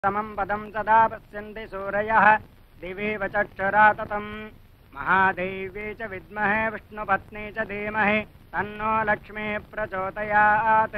समं पदं सदा पश्यन्ति सूरयः दिवेव चक्षुरा ततम् महादेव्यै च विद्महे विष्णुपत्नी च धीमहि तन्नो लक्ष्मी प्रचोदयात्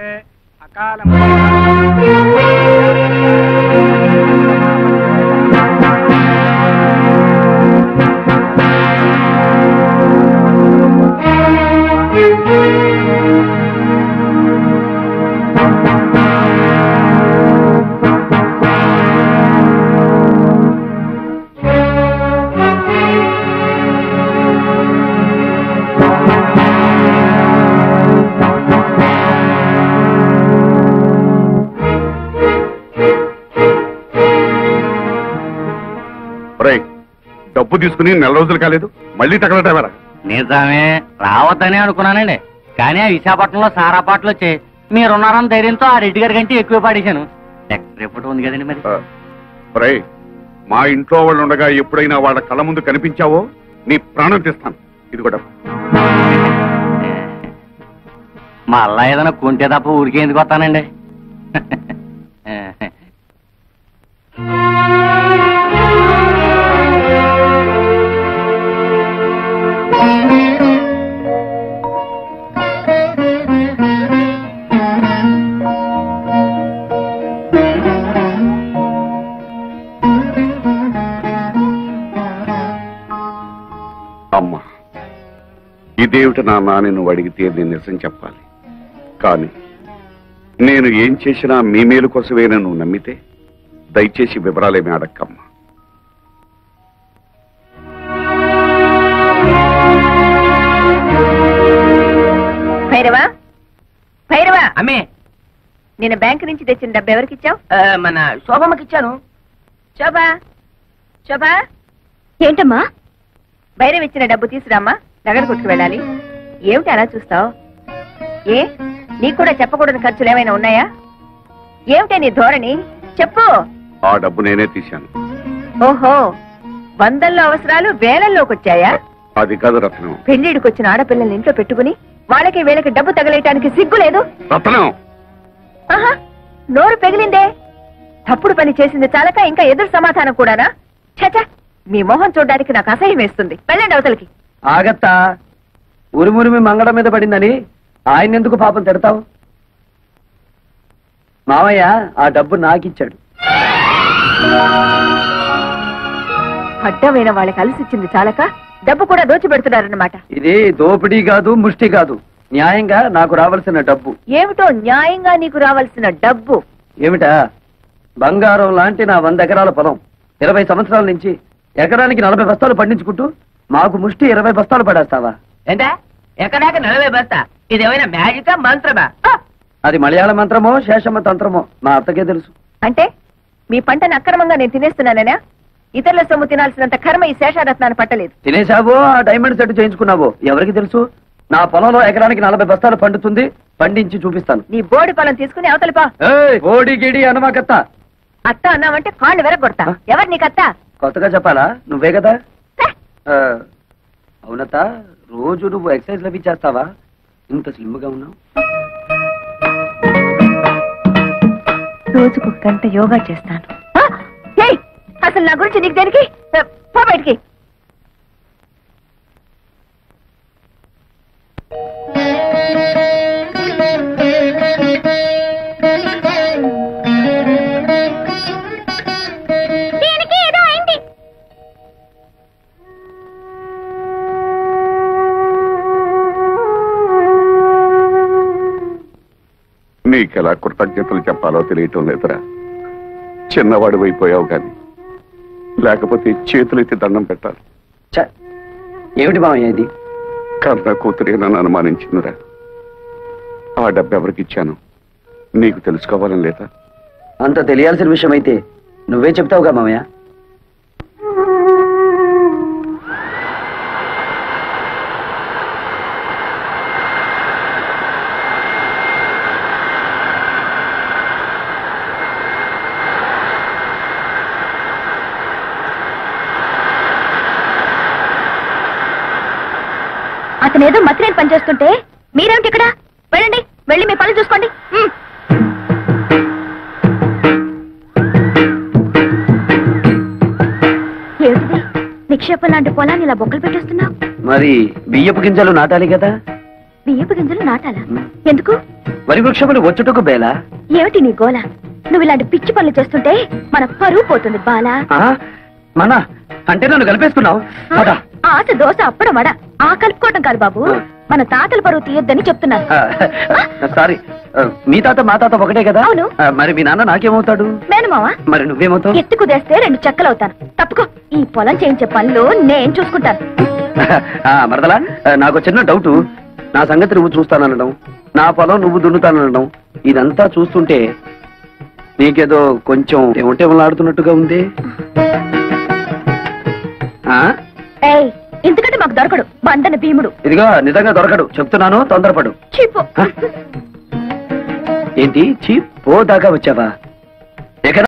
ఒరేయ్ డబ్బు తీసుకుని నెల రోజులు కాలేదు మళ్ళీ తగలటవరా నిజమే రావద్దనే అనుకున్నానండి కానీ ఆ విశాఖపట్నంలో సారా పాటలు వచ్చాయి మీరున్నారని ధైర్యంతో ఆ రెడ్డి గారి కంటే ఎక్కువ పాడేశాను నెక్స్ట్ రిపోర్ట్ ఉంది కదండి మరి ఒరేయ్ మా ఇంట్లో వాళ్ళు ఉండగా ఎప్పుడైనా వాళ్ళ కళ్ళ ముందు కనిపించావో నీ ప్రాణం తీస్తాను ఇది కూడా మళ్ళా ఏదైనా కొంటే తప్ప ఊరికే ఎందుకు వస్తానండి అమ్మా ఇదేమిటి నాన్న అని నువ్వు అడిగితే నేను నిజం చెప్పాలి కానీ నేను ఏం చేసినా మీ మేలు కోసమేనా నువ్వు నమ్మితే దయచేసి వివరాలేమి అడక్కమ్మా భైరవా భైరవా అమ్మే నేను బ్యాంక్ నుంచి తెచ్చిన డబ్బు ఎవరికి ఇచ్చావు ఆ, మన శోభమ్మకి ఇచ్చాను శోభా శోభా ఏంటమ్మా భైరవ్ ఇచ్చిన డబ్బు తీసురామ్మా నగర కొట్టుకు వెళ్ళాలి ఏమిటి అలా చూస్తావు ఏ నీకు కూడా చెప్పకూడని ఖర్చులు ఏమైనా ఉన్నాయా ఏమిటే నీ ధోరణి చెప్పు ఆ డబ్బు నేనే తీశాను ఓహో వందల్లో అవసరాలు వేలల్లోకి వచ్చాయా అది కాదు రత్నం పెళ్లిడికి వచ్చిన ఆడపిల్లల్ని ఇంట్లో పెట్టుకుని వాళ్ళకి వీళ్ళకి డబ్బు తగలేయటానికి సిగ్గు లేదు రత్నం ఆహా నోరు పెగిలిందే తప్పుడు పని చేసింది చాలక ఇంకా ఎదురు సమాధానం కూడానా చచ మీ మొహం చూడడానికి నాకు అసహ్యం వేస్తుంది వెళ్ళండి అవతలకి ఆగత్తా ఉరుమురిమి మంగళం మీద పడిందని ఆయన ఎందుకు పాపం తిడతావు మావయ్య ఆ డబ్బు నాకిచ్చాడు అడ్డమైన వాళ్ళకి అలసిచ్చింది చాలక డబ్బు కూడా దోచిపెడుతున్నారన్నమాట ఇది దోపిడీ కాదు ముష్టి కాదు న్యాయంగా నాకు రావాల్సిన డబ్బు ఏమిటో న్యాయంగా నీకు రావాల్సిన డబ్బు ఏమిటా బంగారం లాంటి నా వంద ఎకరాల పొలం ఇరవై సంవత్సరాల నుంచి ఎకరానికి నలభై బస్తాలు పండించుకుంటూ మాకు ముష్టి ఇరవై బస్తాలు పడేస్తావా ఏంటా ఎక్కడాక నలభై బస్తా ఇదేమైనా మ్యాజికా మంత్రమా ఆ! అది మలయాళ మంత్రమో శేషమ్మ తంత్రమో మా అత్తకే తెలుసు అంటే మీ పంటను అక్రమంగా నేను తినేస్తున్నానేనా ఇతరుల సొమ్ము తినాల్సినంత కర్మ ఈ శేషారత్నాన్ని పట్టలేదు తినేశావో ఆ డైమండ్ సెట్ చేయించుకున్నావో ఎవరికి తెలుసు నా పొలంలో ఎకరానికి నలభై బస్తాలు పండుతుంది పండించి చూపిస్తాను నీ బోడి పొలం తీసుకుని అవతలిపా ఏయ్, ఓడి గిడి అనమాకత్త అత్త అన్నావంటే కాళ్ళు వెరగొడతా ఆ? ఎవరు నీకత్త కొత్తగా చెప్పాలా నువ్వే కదా హే! ఆ, అవునత్త రోజు నువ్వు ఎక్సర్సైజ్ లవి చేస్తావా ఇంత స్లిమ్ గా ఉన్నావు రోజుకు గంట యోగా చేస్తాను ఏయ్, అసలు నా గురించి నీకు దేనికి ఆ, పో బయటికి నీకెలా కృతజ్ఞతలు చెప్పాలో తెలియటం లేదురా చిన్నవాడు అయిపోయావు గాని లేకపోతే చేతులెత్తి దండం పెట్టాలి ఛ, ఏమిటి మామయ్య ఇది కన్న కూతురే నన్ను అనుమానించిందిరా ఆ డబ్బు ఎవరికి ఇచ్చాను నీకు తెలుసుకోవాలని లేదా అంత తెలియాల్సిన విషయం అయితే నువ్వే చెప్తావుగా మామయ్య అతను ఏదో మతిరేని పని చేస్తుంటే మీరేమిటి ఇక్కడ వెళ్ళండి వెళ్ళి మీ పని చూసుకోండి ఉమ్. నిక్షేపం లాంటి పొలాన్ని ఇలా బొక్కలు పెట్టేస్తున్నావు మరి బియ్యపు గింజలు నాటాలి కదా బియ్యపు గింజలు నాటాలా ఎందుకు వరి వృక్షములు వచ్చుటకు బేలా ఏమిటి నీ గోల నువ్వు ఇలాంటి పిచ్చి పనులు చేస్తుంటే మన పరువు పోతుంది బాలా ఆ? మన అంటే నన్ను కలిపేసుకున్నావు పద. ఆశ దోశ అప్పడం వడ ఆ కలుపుకోవటం కాదు బాబు మన తాతల పరువు తీయొద్దని చెప్తున్నాను ఆ, సారీ ఆ, మీ తాత మా తాత ఒకటే కదా అవును. ఆ, మరి మీ నాన్న నాకేమవుతాడు మేనమావా మరి నువ్వేమవుతావు ఎత్తు కుదేస్తే రెండు చెక్కలవుతాను తప్పుకో ఈ పొలం చేయించే పనులు నేను చూసుకుంటాను ఆ, మరదలా ఆ, నాకు చిన్న డౌట్ నా సంగతి నువ్వు చూస్తాననడం నా పొలం నువ్వు దున్నుతాననడం ఇదంతా చూస్తుంటే నీకేదో కొంచెం ఏమంటే ఆడుతున్నట్టుగా ఉంది ఆ? ఏయ్ ఎందుకంటే మాకు దొరకడు బండన భీముడు ఇదిగో నిజంగా దొరకడు చెప్తున్నాను తొందరపడు చీపు ఏంటి చీ పో దాకా వచ్చావా ఎక్కడ